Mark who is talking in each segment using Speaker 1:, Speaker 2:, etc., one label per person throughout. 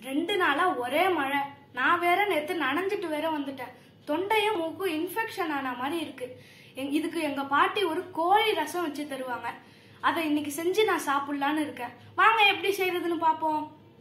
Speaker 1: ரெண்டு நாளா ஒரே மழை நான் வேற நேத்து நனைஞ்சிட்டு வேற வந்துட்டேன் தொண்டையும் மூக்கும் இன்ஃபெக்ஷன் ஆன மாதிரி இருக்கு எங்க- இதுக்கு எங்க பாட்டி ஒரு கோழி ரசம் வச்சு தருவாங்க அதை இன்னைக்கு செஞ்சு நான் சாப்பிடலான்னு இருக்கேன் வாங்க எப்படி செய்யறதுன்னு பாப்போம்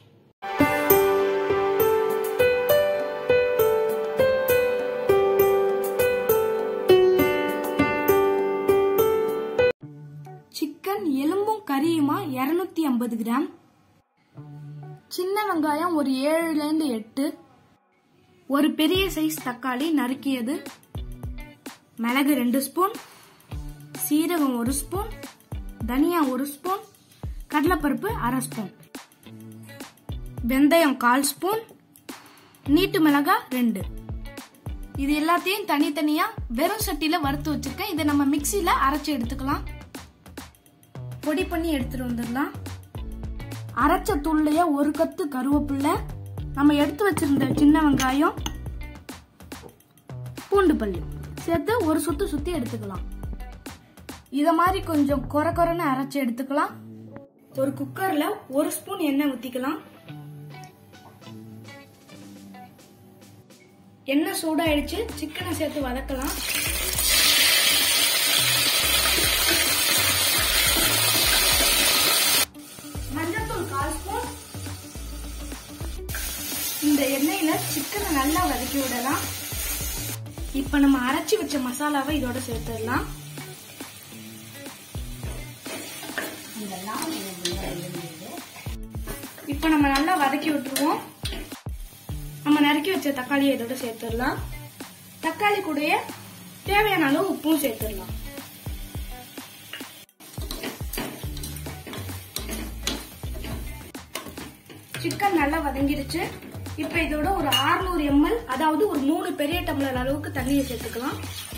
Speaker 1: சிக்கன் எலும்பும் கறியுமா இருநூத்தி ஐம்பது கிராம் சின்ன வெங்காயம் ஒரு ஏழுல இருந்து எட்டு ஒரு பெரிய சைஸ் தக்காளி நறுக்கியது மிளகு ரெண்டு ஸ்பூன் சீரகம் ஒரு ஸ்பூன் தனியா ஒரு ஸ்பூன் கடலைப்பருப்பு அரை ஸ்பூன் வெந்தயம் கால் ஸ்பூன் நீட்டு மிளகாய் ரெண்டு இது எல்லாத்தையும் தனித்தனியா வெறும் சட்டியில வறுத்து வச்சிருக்கேன் இதை நம்ம மிக்சியில அரைச்சு எடுத்துக்கலாம் பொடி பண்ணி எடுத்துட்டு வந்துடலாம் அரைச்ச தூள்லயே ஒரு கத்து கருவேப்பிலை நம்ம எடுத்து வச்சிருந்த சின்ன வெங்காயம் பூண்டு பல்லு சேர்த்து ஒரு சுத்து சுத்தி எடுத்துக்கலாம் இத மாதிரி கொஞ்சம் கொர கொரன்னு அரைச்சு எடுத்துக்கலாம் ஒரு குக்கர்ல ஒரு ஸ்பூன் எண்ணெய் ஊத்திக்கலாம் எண்ணெய் சூடாயிடுச்சு சிக்கனை சேர்த்து வதக்கலாம் மஞ்சத்தூள் கால் ஸ்பூன் இந்த எண்ணெயில சிக்கனை நல்லா வதக்கி விடலாம் இப்ப நம்ம அரைச்சி வச்ச மசாலாவை இதோட சேர்த்துடலாம் இப்ப நம்ம நல்லா வதக்கி விட்டுருவோம் நம்ம நறுக்கி வச்ச தக்காளியை இதோட சேர்த்துடலாம் தக்காளி கூடயே தேவையான அளவு உப்பும் சேர்த்துடலாம் சிக்கன் நல்லா வதங்கிருச்சு இப்ப இதோட ஒரு 600 எம்எல் அதாவது ஒரு மூணு பெரிய டம்ளர் அளவுக்கு தண்ணியை சேர்த்துக்கலாம்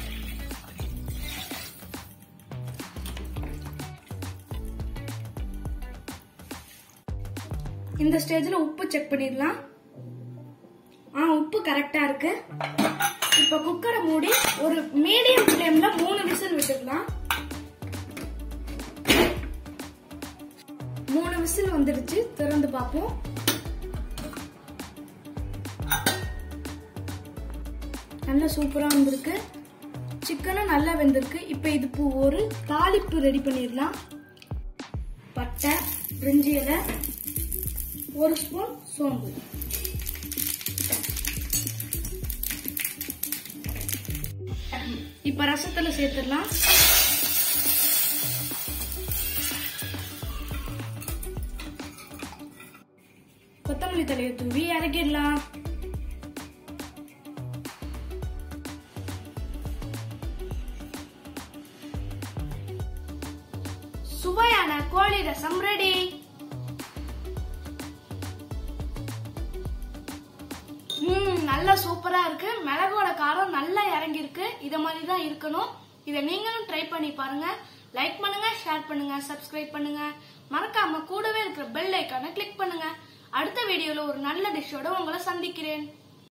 Speaker 1: இந்த ஸ்டேஜ்ல உப்பு செக் பண்ணிடலாம் ஆ உப்பு கரெக்டா இருக்கு இப்ப குக்கரை மூடி ஒரு மீடியம் ஃப்ளேம்ல மூணு விசில் விட்டுக்கலாம் மூணு விசில் வந்துடுச்சு திறந்து பார்ப்போம் நல்லா சூப்பரா வந்திருக்கு சிக்கனும் நல்லா வெந்திருக்கு இப்போ இது பூ ஒரு தாளிப்பு ரெடி பண்ணிடலாம் பட்டை பிரிஞ்சி இலை ஒரு ஸ்பூன் சோம்பு இப்ப ரசத்துல சேர்த்துடலாம் கொத்தமல்லி தலையை தூவி இறக்கிடலாம் சுவையான கோழி ரசம் ரெடி ம் நல்லா சூப்பரா இருக்கு மிளகோட காரம் நல்லா இறங்கி இருக்கு இத மாதிரி தான் இருக்கணும் இதை நீங்களும் ட்ரை பண்ணி பாருங்க லைக் பண்ணுங்க ஷேர் பண்ணுங்க சப்ஸ்கிரைப் பண்ணுங்க மறக்காம கூடவே இருக்கிற பெல் ஐக்கானை கிளிக் பண்ணுங்க அடுத்த வீடியோல ஒரு நல்ல டிஷ்ஷோட உங்களை சந்திக்கிறேன்